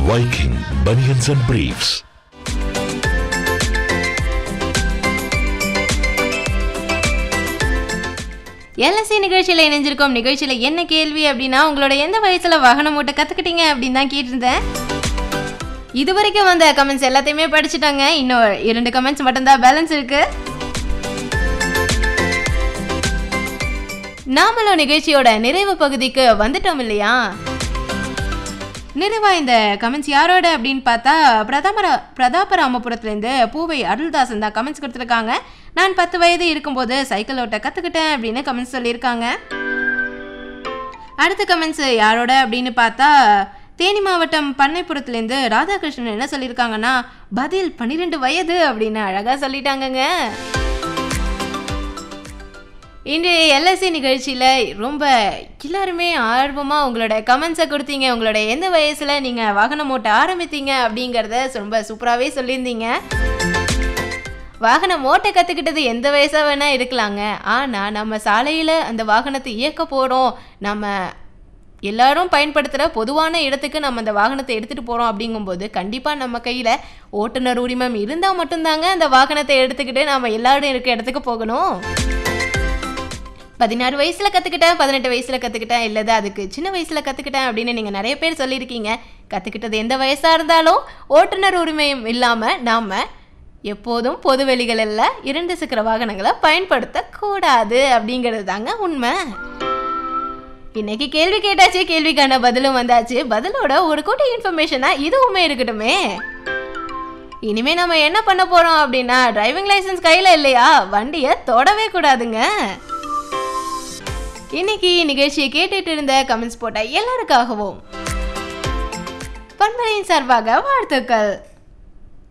Viking Bunions and Briefs. LSC நிகழ்ச்சியில் இணைஞ்சிருக்கோம் நிகழ்ச்சியில் என்ன கேள்வி அப்படின்னா உங்களோட எந்த வயசுல வாகனம் ஓட்ட கத்துக்கிட்டீங்க அப்படின்னு தான் கேட்டிருந்தேன் இது வரைக்கும் வந்த கமெண்ட்ஸ் எல்லாத்தையுமே படிச்சுட்டாங்க இன்னும் இரண்டு கமெண்ட்ஸ் மட்டும்தான் பேலன்ஸ் இருக்கு நாமளும் நிகழ்ச்சியோட நிறைவு பகுதிக்கு வந்துட்டோம் இல்லையா நிறைவா இந்த கமெண்ட்ஸ் யாரோட அப்படின்னு பார்த்தா பிரதமர பிரதாபராமபுரத்துலேருந்து பூவை அருள்தாசன் தான் கமெண்ட்ஸ் கொடுத்துருக்காங்க நான் பத்து வயது இருக்கும்போது சைக்கிள் ஓட்ட கற்றுக்கிட்டேன் அப்படின்னு கமெண்ட்ஸ் சொல்லியிருக்காங்க அடுத்த கமெண்ட்ஸ் யாரோட அப்படின்னு பார்த்தா தேனி மாவட்டம் பண்ணைப்புறத்துலேருந்து ராதாகிருஷ்ணன் என்ன சொல்லியிருக்காங்கன்னா பதில் பன்னிரெண்டு வயது அப்படின்னு அழகாக சொல்லிட்டாங்கங்க இன்றைய எல்எஸ்சி நிகழ்ச்சியில் ரொம்ப எல்லாருமே ஆர்வமாக உங்களோட கமெண்ட்ஸை கொடுத்தீங்க உங்களோட எந்த வயசில் நீங்கள் வாகனம் ஓட்ட ஆரம்பித்தீங்க அப்படிங்கிறத ரொம்ப சூப்பராகவே சொல்லியிருந்தீங்க வாகனம் ஓட்ட கற்றுக்கிட்டது எந்த வயசாக வேணால் இருக்கலாங்க ஆனால் நம்ம சாலையில் அந்த வாகனத்தை இயக்க போகிறோம் நம்ம எல்லாரும் பயன்படுத்துகிற பொதுவான இடத்துக்கு நம்ம அந்த வாகனத்தை எடுத்துகிட்டு போகிறோம் அப்படிங்கும்போது கண்டிப்பாக நம்ம கையில் ஓட்டுநர் உரிமம் இருந்தால் மட்டும்தாங்க அந்த வாகனத்தை எடுத்துக்கிட்டு நம்ம எல்லாரும் இருக்க இடத்துக்கு போகணும் பதினாறு வயசில் கற்றுக்கிட்டேன் பதினெட்டு வயசில் கற்றுக்கிட்டேன் இல்லது அதுக்கு சின்ன வயசில் கற்றுக்கிட்டேன் அப்படின்னு நீங்கள் நிறைய பேர் சொல்லியிருக்கீங்க கற்றுக்கிட்டது எந்த வயசாக இருந்தாலும் ஓட்டுநர் உரிமையும் இல்லாமல் நாம் எப்போதும் பொது வெளிகளில் இரண்டு சக்கர வாகனங்களை பயன்படுத்தக்கூடாது அப்படிங்கிறது தாங்க உண்மை இன்னைக்கு கேள்வி கேட்டாச்சு கேள்விக்கான பதிலும் வந்தாச்சு பதிலோட ஒரு கூட்ட இன்ஃபர்மேஷனா இதுவுமே இருக்கட்டுமே இனிமே நம்ம என்ன பண்ண போறோம் அப்படின்னா டிரைவிங் லைசென்ஸ் கையில இல்லையா வண்டியை தொடவே கூடாதுங்க இன்னைக்கு நிகழ்ச்சியை கேட்டுட்டு இருந்த கமெண்ட்ஸ் போட்ட எல்லாருக்காகவும் பண்பலையின் சார்பாக வாழ்த்துக்கள்